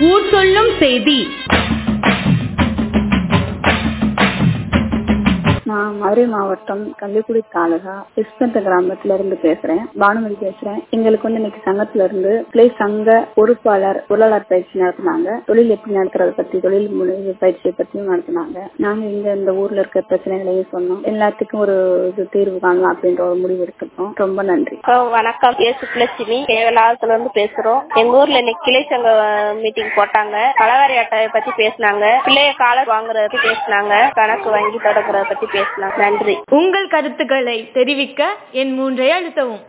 ஊர் சொல்லும் செய்தி நான் மதுரை மாவட்டம் கள்ளிக்குடி தாலுகா கிருஷ்ணத்த கிராமத்துல இருந்து பேசுறேன் பானுமதி பேசுறேன் எங்களுக்கு வந்து இன்னைக்கு சங்கத்துல இருந்து கிளை சங்க பொறுப்பாளர் பொருளாளர் பயிற்சி நடத்தினாங்க தொழில் எப்படி நடத்துறத பத்தி தொழில் முனைவு பயிற்சியை பத்தியும் நடத்தினாங்க நாங்க இங்க இந்த ஊர்ல இருக்க பிரச்சனைகளையும் சொன்னோம் எல்லாத்துக்கும் ஒரு இது தீர்வு காணலாம் அப்படின்ற ஒரு முடிவு எடுத்துட்டோம் ரொம்ப நன்றி வணக்கம் ஏ சுப்லட்சுமி கேவலாத்துல இருந்து பேசுறோம் எங்க ஊர்ல இன்னைக்கு கிளை சங்க மீட்டிங் போட்டாங்க பலவாரி அட்டையை பத்தி பேசினாங்க பிள்ளைய காலர் வாங்குறத பத்தி பேசினாங்க கணக்கு வங்கி தொடங்குறத பத்தி பேசினாங்க நன்றி உங்கள் கருத்துக்களை தெரிவிக்க என் மூன்றை அழுத்தவும்